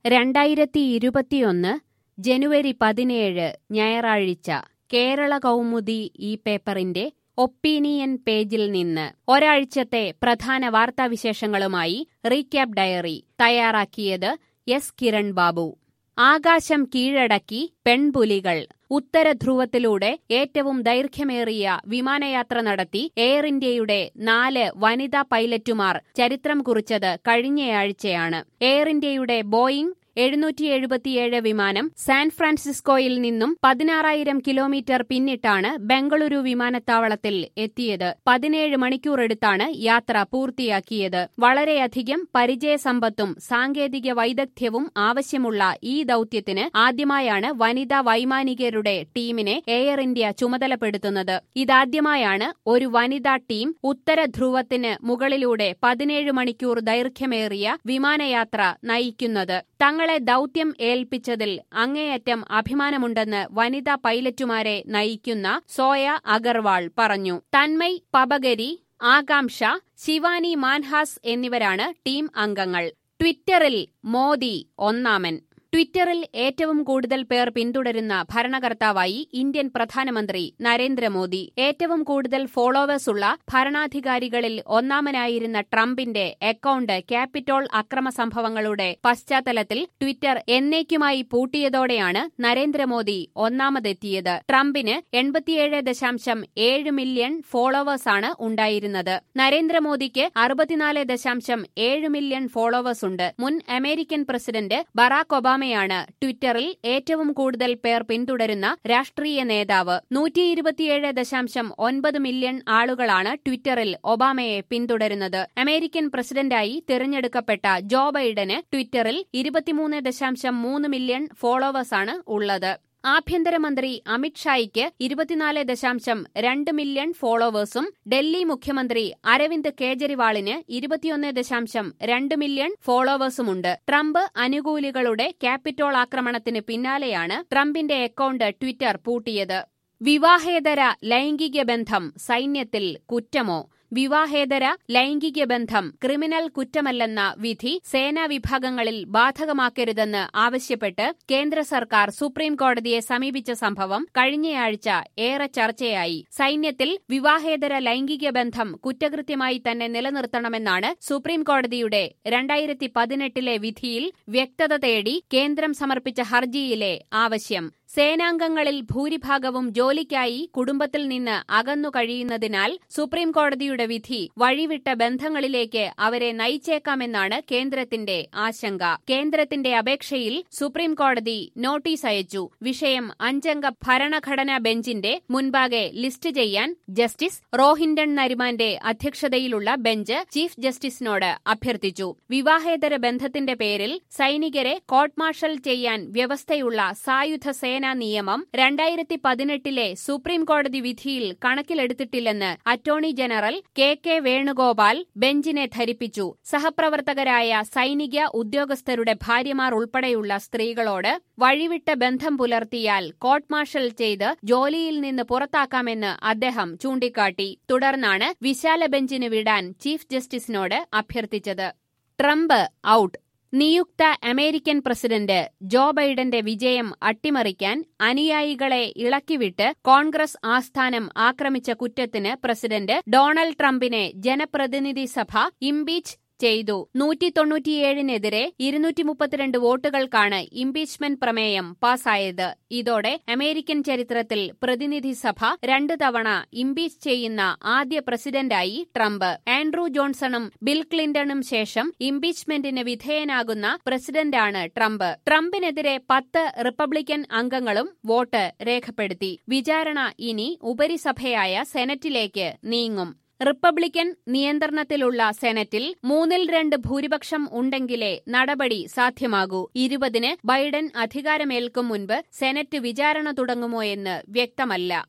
രണ്ടായിരത്തി ഇരുപത്തിയൊന്ന് ജനുവരി പതിനേഴ് ഞായറാഴ്ച കേരള കൗമുദി ഈ പേപ്പറിന്റെ ഒപ്പീനിയൻ പേജിൽ നിന്ന് ഒരാഴ്ചത്തെ പ്രധാന വാർത്താവിശേഷങ്ങളുമായി റീക്യാപ്പ് ഡയറി തയ്യാറാക്കിയത് എസ് കിരൺ ബാബു ആകാശം കീഴടക്കി പെൺപുലികൾ ഉത്തരധ്രുവത്തിലൂടെ ഏറ്റവും ദൈർഘ്യമേറിയ വിമാനയാത്ര നടത്തി എയർ ഇന്ത്യയുടെ നാല് വനിതാ പൈലറ്റുമാർ ചരിത്രം കുറിച്ചത് കഴിഞ്ഞയാഴ്ചയാണ് എയർ ഇന്ത്യയുടെ ബോയിംഗ് എഴുന്നൂറ്റി എഴുപത്തിയേഴ് വിമാനം സാൻ ഫ്രാൻസിസ്കോയിൽ നിന്നും പതിനാറായിരം കിലോമീറ്റർ പിന്നിട്ടാണ് ബംഗളൂരു വിമാനത്താവളത്തിൽ എത്തിയത് പതിനേഴ് മണിക്കൂറെടുത്താണ് യാത്ര പൂർത്തിയാക്കിയത് വളരെയധികം പരിചയസമ്പത്തും സാങ്കേതിക വൈദഗ്ധ്യവും ആവശ്യമുള്ള ഈ ദൌത്യത്തിന് ആദ്യമായാണ് വനിതാ വൈമാനികരുടെ ടീമിനെ എയർ ഇന്ത്യ ചുമതലപ്പെടുത്തുന്നത് ഇതാദ്യമായാണ് ഒരു വനിതാ ടീം ഉത്തരധ്രുവത്തിന് മുകളിലൂടെ പതിനേഴ് മണിക്കൂർ ദൈർഘ്യമേറിയ വിമാനയാത്ര നയിക്കുന്നത് തങ്ങളെ ദൌത്യം ഏൽപ്പിച്ചതിൽ അങ്ങേയറ്റം അഭിമാനമുണ്ടെന്ന് വനിതാ പൈലറ്റുമാരെ നയിക്കുന്ന സോയ അഗർവാൾ പറഞ്ഞു തന്മയ് പബഗരി ആകാംക്ഷ ശിവാനി മാൻഹാസ് എന്നിവരാണ് ടീം അംഗങ്ങൾ ട്വിറ്ററിൽ മോദി ഒന്നാമൻ ട്വിറ്ററിൽ ഏറ്റവും കൂടുതൽ പേർ പിന്തുടരുന്ന ഭരണകർത്താവായി ഇന്ത്യൻ പ്രധാനമന്ത്രി നരേന്ദ്രമോദി ഏറ്റവും കൂടുതൽ ഫോളോവേഴ്സുള്ള ഭരണാധികാരികളിൽ ഒന്നാമനായിരുന്ന ട്രംപിന്റെ അക്കൌണ്ട് ക്യാപിറ്റോൾ അക്രമ സംഭവങ്ങളുടെ പശ്ചാത്തലത്തിൽ ട്വിറ്റർ എന്നേക്കുമായി പൂട്ടിയതോടെയാണ് നരേന്ദ്രമോദി ഒന്നാമതെത്തിയത് ട്രംപിന് എൺപത്തിയേഴ് ദശാംശം ഏഴ് മില്യൺ ഫോളോവേഴ്സാണ് ഉണ്ടായിരുന്നത് നരേന്ദ്രമോദിക്ക് അറുപത്തിനാല് ദശാംശം ഏഴ് മില്യൺ ഫോളോവേഴ്സുണ്ട് മുൻ അമേരിക്കൻ പ്രസിഡന്റ് ബറാക് ഒബാമയാണ് ട്വിറ്ററിൽ ഏറ്റവും കൂടുതൽ പേർ പിന്തുടരുന്ന രാഷ്ട്രീയ നേതാവ് നൂറ്റി ഇരുപത്തിയേഴ് ദശാംശം ഒൻപത് മില്യൺ ആളുകളാണ് ട്വിറ്ററിൽ ഒബാമയെ പിന്തുടരുന്നത് അമേരിക്കൻ പ്രസിഡന്റായി തിരഞ്ഞെടുക്കപ്പെട്ട ജോ ബൈഡന് ട്വിറ്ററിൽ ഇരുപത്തിമൂന്ന് ദശാംശം മൂന്ന് മില്യൺ ഫോളോവേഴ്സാണ് ഉള്ളത് ആഭ്യന്തരമന്ത്രി അമിത്ഷായ്ക്ക് ഇരുപത്തിനാല് ദശാംശം രണ്ട് മില്യൺ ഫോളോവേഴ്സും ഡൽഹി മുഖ്യമന്ത്രി അരവിന്ദ് കേജ്രിവാളിന് ഇരുപത്തിയൊന്ന് ദശാംശം രണ്ട് മില്യൺ ഫോളോവേഴ്സുമുണ്ട് ട്രംപ് അനുകൂലികളുടെ ക്യാപിറ്റോൾ ആക്രമണത്തിന് പിന്നാലെയാണ് ട്രംപിന്റെ അക്കൌണ്ട് ട്വിറ്റർ പൂട്ടിയത് വിവാഹേതര ലൈംഗിക ബന്ധം സൈന്യത്തിൽ കുറ്റമോ വിവാഹേതര ലൈംഗിക ബന്ധം ക്രിമിനൽ കുറ്റമല്ലെന്ന വിധി സേനാ വിഭാഗങ്ങളിൽ ബാധകമാക്കരുതെന്ന് ആവശ്യപ്പെട്ട് കേന്ദ്ര സർക്കാർ സുപ്രീം കോടതിയെ സമീപിച്ച സംഭവം കഴിഞ്ഞയാഴ്ച ഏറെ ചർച്ചയായി സൈന്യത്തിൽ വിവാഹേതര ലൈംഗിക ബന്ധം കുറ്റകൃത്യമായി തന്നെ നിലനിർത്തണമെന്നാണ് സുപ്രീം കോടതിയുടെ രണ്ടായിരത്തി പതിനെട്ടിലെ വിധിയിൽ വ്യക്തത തേടി കേന്ദ്രം സമർപ്പിച്ച ഹർജിയിലെ ആവശ്യം സേനാംഗങ്ങളിൽ ഭൂരിഭാഗവും ജോലിക്കായി കുടുംബത്തിൽ നിന്ന് അകന്നു കഴിയുന്നതിനാൽ സുപ്രീം കോടതിയുടെ വിധി വഴിവിട്ട ബന്ധങ്ങളിലേക്ക് അവരെ നയിച്ചേക്കാമെന്നാണ് കേന്ദ്രത്തിന്റെ ആശങ്ക കേന്ദ്രത്തിന്റെ അപേക്ഷയിൽ സുപ്രീം കോടതി നോട്ടീസ് അയച്ചു വിഷയം അഞ്ചംഗ ഭരണഘടനാ ബെഞ്ചിന്റെ മുൻപാകെ ലിസ്റ്റ് ചെയ്യാൻ ജസ്റ്റിസ് റോഹിൻഡൺ നരിമാന്റെ അധ്യക്ഷതയിലുള്ള ബെഞ്ച് ചീഫ് ജസ്റ്റിസിനോട് അഭ്യർത്ഥിച്ചു വിവാഹേതര ബന്ധത്തിന്റെ പേരിൽ സൈനികരെ കോർട്ട് മാർഷൽ ചെയ്യാൻ വ്യവസ്ഥയുള്ള സായുധ സേന സേനാ നിയമം രണ്ടായിരത്തി പതിനെട്ടിലെ സുപ്രീം കോടതി വിധിയിൽ കണക്കിലെടുത്തിട്ടില്ലെന്ന് attorney general K K Venugopal ബെഞ്ചിനെ ധരിപ്പിച്ചു സഹപ്രവർത്തകരായ സൈനിക ഉദ്യോഗസ്ഥരുടെ ഭാര്യമാർ ഉൾപ്പെടെയുള്ള സ്ത്രീകളോട് വഴിവിട്ട ബന്ധം പുലർത്തിയാൽ കോർട്ട് മാർഷൽ ചെയ്ത് ജോലിയിൽ നിന്ന് പുറത്താക്കാമെന്ന് അദ്ദേഹം ചൂണ്ടിക്കാട്ടി തുടർന്നാണ് വിശാല ബെഞ്ചിന് വിടാൻ ചീഫ് ജസ്റ്റിസിനോട് അഭ്യർത്ഥിച്ചത് ട്രംപ് ഔട്ട് നിയുക്ത അമേരിക്കൻ പ്രസിഡന്റ് ജോ ബൈഡന്റെ വിജയം അട്ടിമറിക്കാൻ അനുയായികളെ ഇളക്കിവിട്ട് കോൺഗ്രസ് ആസ്ഥാനം ആക്രമിച്ച കുറ്റത്തിന് പ്രസിഡന്റ് ഡൊണാൾഡ് ട്രംപിനെ ജനപ്രതിനിധി സഭ ഇംപീച്ച് ചെയ്തു നൂറ്റി തൊണ്ണൂറ്റിയേഴിനെതിരെ ഇരുന്നൂറ്റി മുപ്പത്തിരണ്ട് വോട്ടുകൾക്കാണ് ഇംപീച്ച്മെന്റ് പ്രമേയം പാസായത് ഇതോടെ അമേരിക്കൻ ചരിത്രത്തിൽ പ്രതിനിധി സഭ രണ്ടു തവണ ഇംപീച്ച് ചെയ്യുന്ന ആദ്യ പ്രസിഡന്റായി ട്രംപ് ആൻഡ്രൂ ജോൺസണും ബിൽ ക്ലിന്റണും ശേഷം ഇംപീച്ച്മെന്റിന് വിധേയനാകുന്ന പ്രസിഡന്റാണ് ട്രംപ് ട്രംപിനെതിരെ പത്ത് റിപ്പബ്ലിക്കൻ അംഗങ്ങളും വോട്ട് രേഖപ്പെടുത്തി വിചാരണ ഇനി ഉപരിസഭയായ സെനറ്റിലേക്ക് നീങ്ങും റിപ്പബ്ലിക്കൻ നിയന്ത്രണത്തിലുള്ള സെനറ്റിൽ മൂന്നിൽ രണ്ട് ഭൂരിപക്ഷം ഉണ്ടെങ്കിലേ നടപടി സാധ്യമാകൂ ഇരുപതിന് ബൈഡൻ അധികാരമേൽക്കും മുൻപ് സെനറ്റ് വിചാരണ തുടങ്ങുമോയെന്ന് വ്യക്തമല്ല